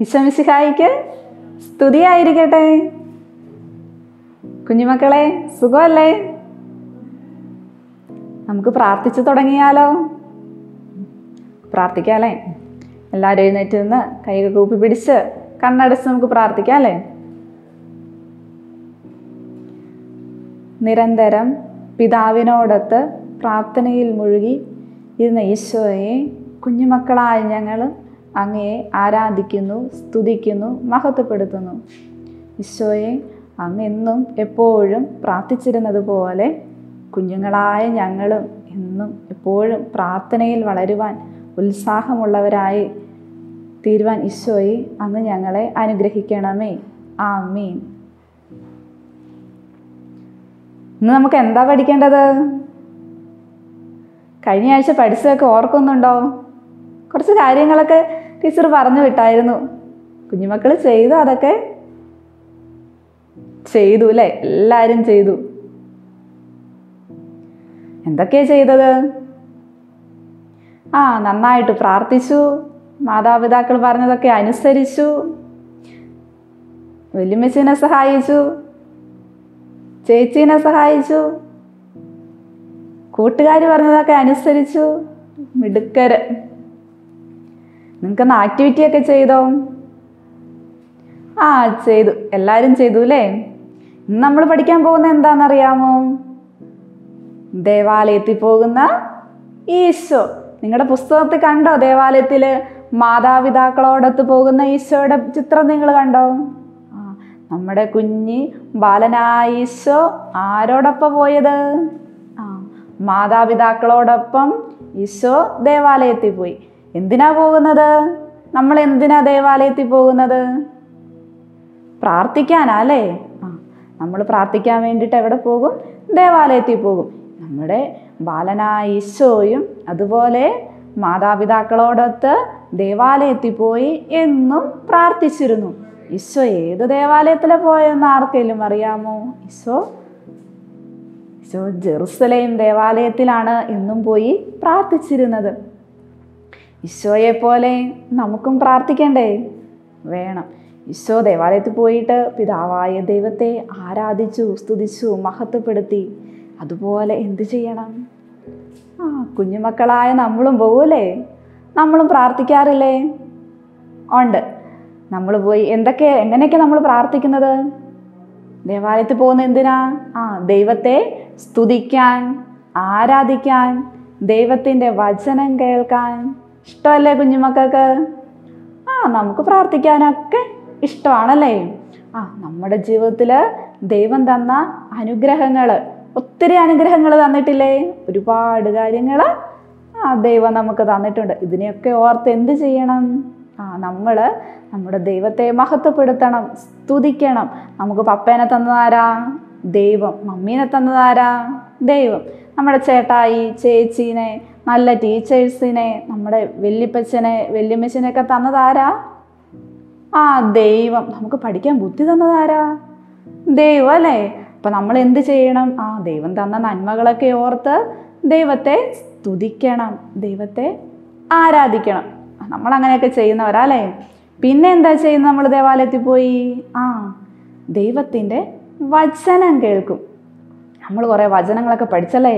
വിശ്വമിശിഹായിക്ക് സ്തുതിയായിരിക്കട്ടെ കുഞ്ഞുമക്കളെ സുഖമല്ലേ നമുക്ക് പ്രാർത്ഥിച്ചു തുടങ്ങിയാലോ പ്രാർത്ഥിക്കാം അല്ലേ എല്ലാവരും എഴുന്നേറ്റ് നിന്ന് കൈകൾ കൂപ്പി പിടിച്ച് കണ്ണടച്ച് നമുക്ക് പ്രാർത്ഥിക്കാം അല്ലേ നിരന്തരം പിതാവിനോടൊത്ത് പ്രാർത്ഥനയിൽ മുഴുകി ഇരുന്ന ഈശോയെ കുഞ്ഞുമക്കളായ ഞങ്ങൾ അങ്ങയെ ആരാധിക്കുന്നു സ്തുതിക്കുന്നു മഹത്വപ്പെടുത്തുന്നു ഈശോയെ അങ്ങ് എന്നും എപ്പോഴും പ്രാർത്ഥിച്ചിരുന്നത് പോലെ കുഞ്ഞുങ്ങളായ ഞങ്ങളും എന്നും എപ്പോഴും പ്രാർത്ഥനയിൽ വളരുവാൻ ഉത്സാഹമുള്ളവരായി തീരുവാൻ ഈശോയെ അങ്ങ് ഞങ്ങളെ അനുഗ്രഹിക്കണമേ ആമീൻ ഇന്ന് നമുക്ക് എന്താ പഠിക്കേണ്ടത് കഴിഞ്ഞ ആഴ്ച പഠിച്ചതൊക്കെ ഓർക്കുന്നുണ്ടോ കുറച്ച് കാര്യങ്ങളൊക്കെ ടീച്ചർ പറഞ്ഞു വിട്ടായിരുന്നു കുഞ്ഞുമക്കൾ ചെയ്തു അതൊക്കെ ചെയ്തു അല്ലേ എല്ലാവരും ചെയ്തു എന്തൊക്കെയാ ചെയ്തത് ആ നന്നായിട്ട് പ്രാർത്ഥിച്ചു മാതാപിതാക്കൾ പറഞ്ഞതൊക്കെ അനുസരിച്ചു വല്യമ്മച്ചിനെ സഹായിച്ചു ചേച്ചീനെ സഹായിച്ചു കൂട്ടുകാർ പറഞ്ഞതൊക്കെ അനുസരിച്ചു മിടുക്കര് നിങ്ങൾക്കൊന്ന് ആക്ടിവിറ്റി ഒക്കെ ചെയ്തോ ആ ചെയ്തു എല്ലാവരും ചെയ്തു അല്ലേ ഇന്ന് നമ്മൾ പഠിക്കാൻ പോകുന്ന എന്താണെന്നറിയാമോ ദേവാലയത്തിൽ പോകുന്ന ഈശോ നിങ്ങളുടെ പുസ്തകത്തിൽ കണ്ടോ ദേവാലയത്തിൽ മാതാപിതാക്കളോടൊത്ത് പോകുന്ന ഈശോയുടെ ചിത്രം നിങ്ങൾ കണ്ടോ ആ നമ്മുടെ കുഞ്ഞി ബാലനായ ഈശോ ആരോടൊപ്പം പോയത് ആ മാതാപിതാക്കളോടൊപ്പം ഈശോ ദേവാലയത്തിൽ പോയി എന്തിനാ പോകുന്നത് നമ്മൾ എന്തിനാ ദേവാലയത്തിൽ പോകുന്നത് പ്രാർത്ഥിക്കാനാ അല്ലേ ആ നമ്മൾ പ്രാർത്ഥിക്കാൻ വേണ്ടിയിട്ട് എവിടെ പോകും ദേവാലയത്തിൽ പോകും നമ്മുടെ ബാലനായ ഈശോയും അതുപോലെ മാതാപിതാക്കളോടൊത്ത് ദേവാലയത്തിൽ പോയി എന്നും പ്രാർത്ഥിച്ചിരുന്നു ഈശോ ഏത് ദേവാലയത്തിലാണ് പോയെന്ന് ആർക്കെങ്കിലും അറിയാമോ ഈശോ ഈശോ ജെറുസലേം ദേവാലയത്തിലാണ് എന്നും പോയി പ്രാർത്ഥിച്ചിരുന്നത് ഈശോയെ പോലെ നമുക്കും പ്രാർത്ഥിക്കണ്ടേ വേണം ഈശോ ദേവാലയത്തിൽ പോയിട്ട് പിതാവായ ദൈവത്തെ ആരാധിച്ചു സ്തുതിച്ചു മഹത്വപ്പെടുത്തി അതുപോലെ എന്ത് ചെയ്യണം ആ കുഞ്ഞുമക്കളായ നമ്മളും പോകൂലേ നമ്മളും പ്രാർത്ഥിക്കാറില്ലേ ഉണ്ട് നമ്മൾ പോയി എന്തൊക്കെ എങ്ങനെയൊക്കെ നമ്മൾ പ്രാർത്ഥിക്കുന്നത് ദേവാലയത്തിൽ പോകുന്ന എന്തിനാ ആ ദൈവത്തെ സ്തുതിക്കാൻ ആരാധിക്കാൻ ദൈവത്തിൻ്റെ വചനം കേൾക്കാൻ ഇഷ്ടമല്ലേ കുഞ്ഞുമക്കൾക്ക് ആ നമുക്ക് പ്രാർത്ഥിക്കാനൊക്കെ ഇഷ്ടമാണല്ലേ ആ നമ്മുടെ ജീവിതത്തിൽ ദൈവം തന്ന അനുഗ്രഹങ്ങൾ ഒത്തിരി അനുഗ്രഹങ്ങൾ തന്നിട്ടില്ലേ ഒരുപാട് കാര്യങ്ങൾ ആ ദൈവം നമുക്ക് തന്നിട്ടുണ്ട് ഇതിനെയൊക്കെ ഓർത്ത് എന്ത് ചെയ്യണം ആ നമ്മൾ നമ്മുടെ ദൈവത്തെ മഹത്വപ്പെടുത്തണം സ്തുതിക്കണം നമുക്ക് പപ്പേനെ തന്നതാരാ ദൈവം മമ്മീനെ തന്നതാരാ ദൈവം നമ്മുടെ ചേട്ടായി ചേച്ചീനെ നല്ല ടീച്ചേഴ്സിനെ നമ്മുടെ വല്യപ്പച്ചനെ വല്യമ്മച്ചനെയൊക്കെ തന്നതാരാ ആ ദൈവം നമുക്ക് പഠിക്കാൻ ബുദ്ധി തന്നതാരാ ദൈവം അല്ലേ അപ്പം നമ്മൾ എന്ത് ചെയ്യണം ആ ദൈവം തന്ന നന്മകളൊക്കെ ഓർത്ത് ദൈവത്തെ സ്തുതിക്കണം ദൈവത്തെ ആരാധിക്കണം നമ്മൾ അങ്ങനെയൊക്കെ ചെയ്യുന്നവരാ അല്ലേ പിന്നെ എന്താ ചെയ്യുന്നത് നമ്മൾ ദേവാലയത്തിൽ പോയി ആ ദൈവത്തിൻ്റെ വചനം കേൾക്കും നമ്മൾ കുറേ വചനങ്ങളൊക്കെ പഠിച്ചല്ലേ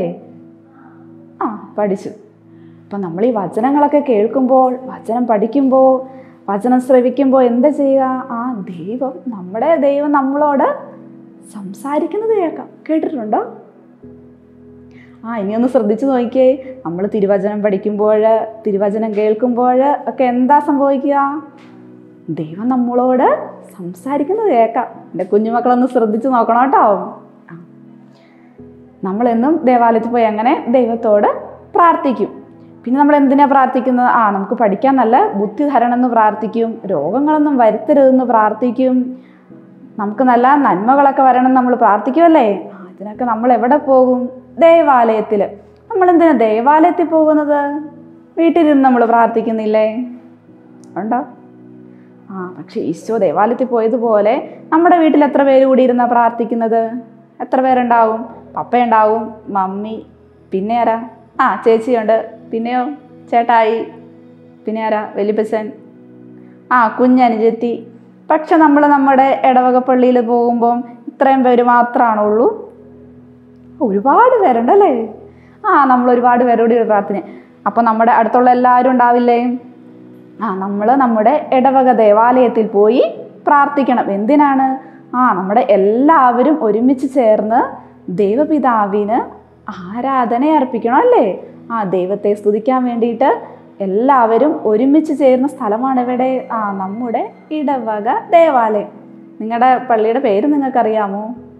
ആ പഠിച്ചു അപ്പം നമ്മൾ ഈ വചനങ്ങളൊക്കെ കേൾക്കുമ്പോൾ വചനം പഠിക്കുമ്പോൾ വചനം ശ്രവിക്കുമ്പോൾ എന്താ ചെയ്യുക ആ ദൈവം നമ്മുടെ ദൈവം നമ്മളോട് സംസാരിക്കുന്നത് കേൾക്കാം കേട്ടിട്ടുണ്ടോ ആ ഇനി ഒന്ന് ശ്രദ്ധിച്ചു നോക്കിയേ നമ്മൾ തിരുവചനം പഠിക്കുമ്പോൾ തിരുവചനം കേൾക്കുമ്പോൾ ഒക്കെ എന്താ സംഭവിക്കുക ദൈവം നമ്മളോട് സംസാരിക്കുന്നത് കേൾക്കാം എൻ്റെ കുഞ്ഞുമക്കളൊന്ന് ശ്രദ്ധിച്ചു നോക്കണം കേട്ടോ ആ നമ്മളെന്നും ദേവാലയത്തിൽ പോയി അങ്ങനെ ദൈവത്തോട് പ്രാർത്ഥിക്കും പിന്നെ നമ്മൾ എന്തിനാ പ്രാർത്ഥിക്കുന്നത് ആ നമുക്ക് പഠിക്കാൻ നല്ല ബുദ്ധി തരണമെന്ന് പ്രാർത്ഥിക്കും രോഗങ്ങളൊന്നും വരുത്തരുതെന്ന് പ്രാർത്ഥിക്കും നമുക്ക് നല്ല നന്മകളൊക്കെ വരണം നമ്മൾ പ്രാർത്ഥിക്കുമല്ലേ ആ ഇതിനൊക്കെ നമ്മൾ എവിടെ പോകും ദേവാലയത്തിൽ നമ്മൾ എന്തിനാ ദേവാലയത്തിൽ പോകുന്നത് വീട്ടിലിരുന്ന് നമ്മൾ പ്രാർത്ഥിക്കുന്നില്ലേ ഉണ്ടോ ആ പക്ഷേ ഈശോ ദേവാലയത്തിൽ പോയതുപോലെ നമ്മുടെ വീട്ടിൽ എത്ര പേര് കൂടി ഇരുന്നാ പ്രാർത്ഥിക്കുന്നത് എത്ര പേരുണ്ടാവും പപ്പയുണ്ടാവും മമ്മി പിന്നെ ആരാ ആ ചേച്ചിയുണ്ട് പിന്നെയോ ചേട്ടായി പിന്നെ ആരാ വലിയപ്പച്ചൻ ആ കുഞ്ഞനുജത്തി പക്ഷെ നമ്മൾ നമ്മുടെ ഇടവക പള്ളിയിൽ പോകുമ്പം ഇത്രയും പേര് മാത്രമാണുള്ളൂ ഒരുപാട് പേരുണ്ടല്ലേ ആ നമ്മൾ ഒരുപാട് പേരോട് പ്രാർത്ഥന അപ്പോൾ നമ്മുടെ അടുത്തുള്ള എല്ലാവരും ഉണ്ടാവില്ലേ ആ നമ്മൾ നമ്മുടെ ഇടവക ദേവാലയത്തിൽ പോയി പ്രാർത്ഥിക്കണം എന്തിനാണ് ആ നമ്മുടെ എല്ലാവരും ഒരുമിച്ച് ചേർന്ന് ദൈവപിതാവിന് ആരാധന അർപ്പിക്കണം അല്ലേ ആ ദൈവത്തെ സ്തുതിക്കാൻ വേണ്ടിയിട്ട് എല്ലാവരും ഒരുമിച്ച് ചേരുന്ന സ്ഥലമാണ് ഇവിടെ ആ നമ്മുടെ ഇടവക ദേവാലയം നിങ്ങളുടെ പള്ളിയുടെ പേര് നിങ്ങൾക്കറിയാമോ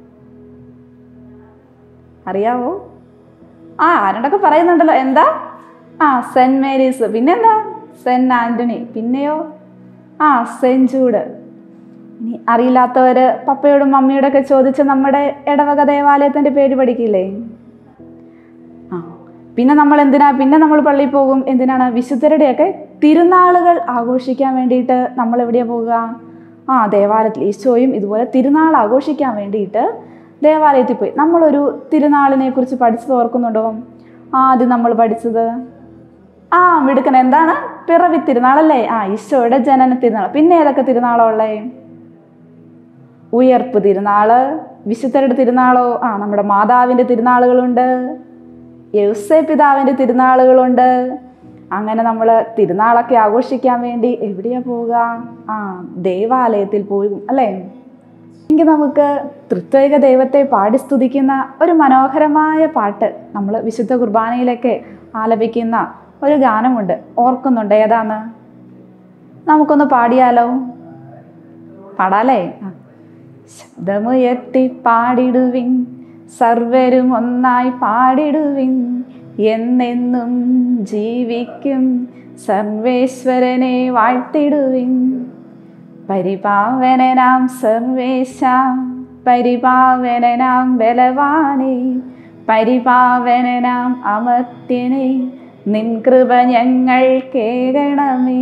അറിയാവോ ആ ആരോടൊക്കെ പറയുന്നുണ്ടല്ലോ എന്താ ആ സെൻറ് മേരീസ് പിന്നെന്താ സെൻറ് ആൻ്റണി പിന്നെയോ ആ സെൻറ് ജൂഡ് ഇനി അറിയില്ലാത്തവർ പപ്പയോടും മമ്മിയോടും ഒക്കെ ചോദിച്ച് നമ്മുടെ ഇടവക ദേവാലയത്തിൻ്റെ പേര് പഠിക്കില്ലേ ആ പിന്നെ നമ്മൾ എന്തിനാ പിന്നെ നമ്മൾ പള്ളിയിൽ പോകും എന്തിനാണ് വിശുദ്ധരുടെയൊക്കെ തിരുനാളുകൾ ആഘോഷിക്കാൻ വേണ്ടിയിട്ട് നമ്മൾ എവിടെയാണ് പോകുക ആ ദേവാലയത്തിൽ ഈശോയും ഇതുപോലെ തിരുനാൾ ആഘോഷിക്കാൻ വേണ്ടിയിട്ട് ദേവാലയത്തിൽ പോയി നമ്മളൊരു തിരുനാളിനെ കുറിച്ച് പഠിച്ചത് ഓർക്കുന്നുണ്ടോ ആദ്യം നമ്മൾ പഠിച്ചത് ആ മിടുക്കൻ എന്താണ് പിറവി തിരുനാളല്ലേ ആ ഈശോയുടെ ജനന തിരുനാൾ പിന്നെ ഏതൊക്കെ തിരുനാളുള്ളേ ഉയർപ്പ് തിരുനാള് വിശുദ്ധരുടെ തിരുനാളോ ആ നമ്മുടെ മാതാവിൻ്റെ തിരുനാളുകളുണ്ട് യൗസേ പിതാവിൻ്റെ തിരുനാളുകളുണ്ട് അങ്ങനെ നമ്മൾ തിരുനാളൊക്കെ ആഘോഷിക്കാൻ വേണ്ടി എവിടെയാ പോവുക ആ ദേവാലയത്തിൽ പോകും അല്ലേ എങ്കിൽ നമുക്ക് തൃത്വൈക ദൈവത്തെ പാടി സ്തുതിക്കുന്ന ഒരു മനോഹരമായ പാട്ട് നമ്മൾ വിശുദ്ധ കുർബാനയിലൊക്കെ ആലപിക്കുന്ന ഒരു ഗാനമുണ്ട് ഓർക്കുന്നുണ്ട് ഏതാന്ന് നമുക്കൊന്ന് പാടിയാലോ പാടാലേ ആ ശബ്ദമുയർത്തി പാടിടുവിൻ സർവരും ഒന്നായി പാടിടുവിൻ എന്നെന്നും ജീവിക്കും സർവേശ്വരനെ വാഴ്ത്തിടുവിൻ പരിപാവനാം സർവേശ പരിപാവനാം ബലവാനെ പരിപാവനാം അമർത്യനെ നിൻ കൃപ ഞങ്ങൾ കേൾക്കണമേ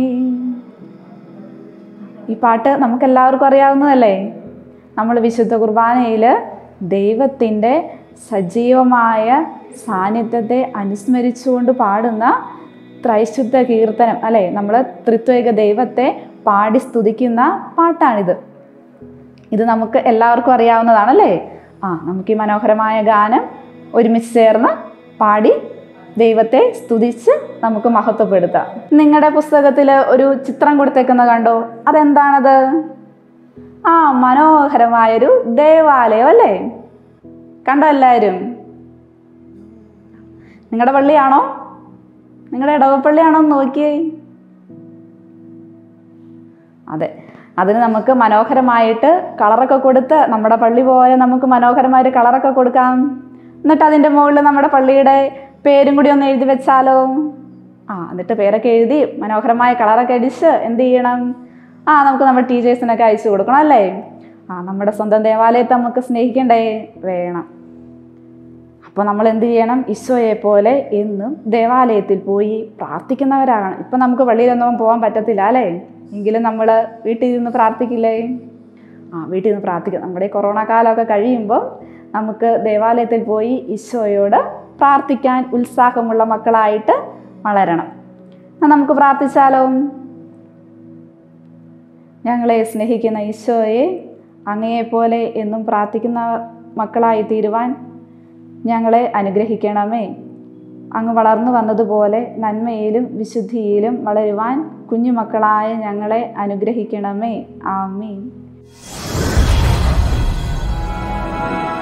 ഈ പാട്ട് നമുക്ക് എല്ലാവർക്കും അറിയാവുന്നതല്ലേ നമ്മൾ വിശുദ്ധ കുർബാനയിൽ ദൈവത്തിൻ്റെ സജീവമായ സാന്നിധ്യത്തെ അനുസ്മരിച്ചുകൊണ്ട് പാടുന്ന ത്രൈശുദ്ധ കീർത്തനം അല്ലേ നമ്മൾ ത്രിത്വൈക ദൈവത്തെ പാടി സ്തുതിക്കുന്ന പാട്ടാണിത് ഇത് നമുക്ക് എല്ലാവർക്കും അറിയാവുന്നതാണല്ലേ ആ നമുക്ക് ഈ മനോഹരമായ ഗാനം ഒരുമിച്ച് ചേർന്ന് പാടി ദൈവത്തെ സ്തുതിച്ച് നമുക്ക് മഹത്വപ്പെടുത്താം നിങ്ങളുടെ പുസ്തകത്തിൽ ഒരു ചിത്രം കൊടുത്തേക്കുന്ന കണ്ടോ അതെന്താണത് ആ മനോഹരമായൊരു ദേവാലയം അല്ലേ കണ്ടോ എല്ലാവരും നിങ്ങളുടെ പള്ളിയാണോ നിങ്ങളുടെ ഇടവപ്പള്ളിയാണോ എന്ന് നോക്കിയേ അതെ അതിന് നമുക്ക് മനോഹരമായിട്ട് കളറൊക്കെ കൊടുത്ത് നമ്മുടെ പള്ളി പോലെ നമുക്ക് മനോഹരമായിട്ട് കളറൊക്കെ കൊടുക്കാം എന്നിട്ട് അതിൻ്റെ മുകളിൽ നമ്മുടെ പള്ളിയുടെ പേരും കൂടി ഒന്ന് എഴുതി വെച്ചാലോ ആ എന്നിട്ട് പേരൊക്കെ എഴുതി മനോഹരമായ കളറൊക്കെ അടിച്ച് എന്ത് ചെയ്യണം ആ നമുക്ക് നമ്മുടെ ടീച്ചേഴ്സിനൊക്കെ അയച്ചു കൊടുക്കണം അല്ലേ ആ നമ്മുടെ സ്വന്തം ദേവാലയത്തെ നമുക്ക് സ്നേഹിക്കണ്ടേ വേണം അപ്പോൾ നമ്മൾ എന്ത് ചെയ്യണം ഈശോയെ പോലെ എന്നും ദേവാലയത്തിൽ പോയി പ്രാർത്ഥിക്കുന്നവരാകണം ഇപ്പം നമുക്ക് പള്ളിയിലൊന്നും പോകാൻ പറ്റത്തില്ല അല്ലേ എങ്കിലും നമ്മൾ വീട്ടിൽ നിന്ന് പ്രാർത്ഥിക്കില്ലേ ആ വീട്ടിൽ നിന്ന് പ്രാർത്ഥിക്കാം നമ്മുടെ ഈ കൊറോണ കാലമൊക്കെ കഴിയുമ്പോൾ നമുക്ക് ദേവാലയത്തിൽ പോയി ഈശോയോട് പ്രാർത്ഥിക്കാൻ ഉത്സാഹമുള്ള മക്കളായിട്ട് വളരണം എന്നാൽ നമുക്ക് പ്രാർത്ഥിച്ചാലോ ഞങ്ങളെ സ്നേഹിക്കുന്ന ഈശോയെ അങ്ങയെപ്പോലെ എന്നും പ്രാർത്ഥിക്കുന്ന മക്കളായി തീരുവാൻ ഞങ്ങളെ അനുഗ്രഹിക്കണമേ അങ്ങ് വളർന്നു വന്നതുപോലെ നന്മയിലും വിശുദ്ധിയിലും വളരുവാൻ കുഞ്ഞുമക്കളായ ഞങ്ങളെ അനുഗ്രഹിക്കണമേ ആമീൻ